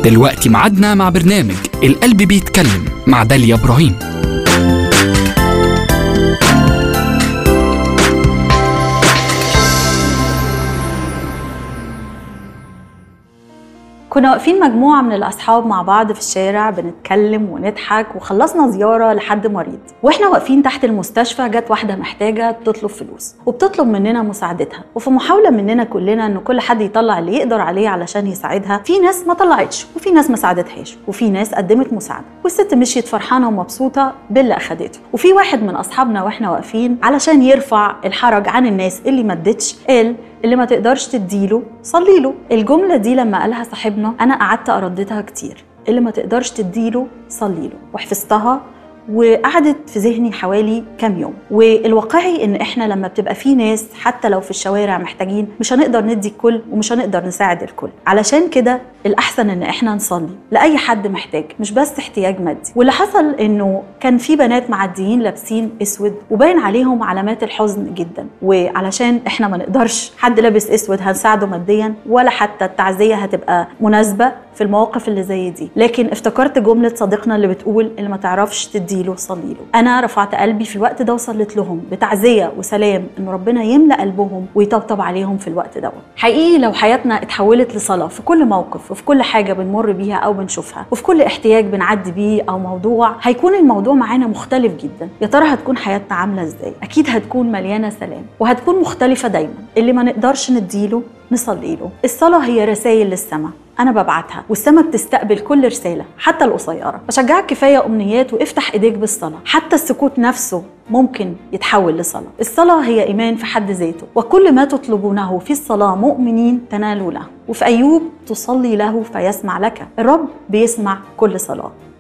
دلوقتي معادنا مع برنامج القلب بيتكلم مع داليا إبراهيم كنا واقفين مجموعة من الأصحاب مع بعض في الشارع بنتكلم ونضحك وخلصنا زيارة لحد مريض وإحنا واقفين تحت المستشفى جت واحدة محتاجة تطلب فلوس وبتطلب مننا مساعدتها وفي محاولة مننا كلنا إن كل حد يطلع اللي يقدر عليه علشان يساعدها في ناس ما طلعتش وفي ناس ما ساعدتهاش وفي ناس قدمت مساعدة والست مشيت فرحانة ومبسوطة باللي أخدته وفي واحد من أصحابنا وإحنا واقفين علشان يرفع الحرج عن الناس اللي ما ادتش قال اللي ما تقدرش تديله صلي له الجملة دي لما قالها صاحبنا أنا قعدت أرددها كتير اللي ما تقدرش تديله صلي له وحفظتها وقعدت في ذهني حوالي كام يوم والواقعي ان احنا لما بتبقى في ناس حتى لو في الشوارع محتاجين مش هنقدر ندي الكل ومش هنقدر نساعد الكل علشان كده الاحسن ان احنا نصلي لاي حد محتاج مش بس احتياج مادي واللي حصل انه كان في بنات معديين لابسين اسود وباين عليهم علامات الحزن جدا وعلشان احنا ما نقدرش حد لابس اسود هنساعده ماديا ولا حتى التعزيه هتبقى مناسبه في المواقف اللي زي دي لكن افتكرت جمله صديقنا اللي بتقول اللي ما تعرفش تديله صلي له انا رفعت قلبي في الوقت ده وصليت لهم بتعزيه وسلام ان ربنا يملا قلبهم ويطبطب عليهم في الوقت ده حقيقي لو حياتنا اتحولت لصلاه في كل موقف وفي كل حاجه بنمر بيها او بنشوفها وفي كل احتياج بنعدي بيه او موضوع هيكون الموضوع معانا مختلف جدا يا ترى هتكون حياتنا عامله ازاي اكيد هتكون مليانه سلام وهتكون مختلفه دايما اللي ما نقدرش نديله نصلي له الصلاه هي رسائل للسماء انا ببعتها والسما بتستقبل كل رساله حتى القصيره بشجعك كفايه امنيات وافتح ايديك بالصلاه حتى السكوت نفسه ممكن يتحول لصلاه الصلاه هي ايمان في حد ذاته وكل ما تطلبونه في الصلاه مؤمنين تنالوا له وفي ايوب تصلي له فيسمع لك الرب بيسمع كل صلاه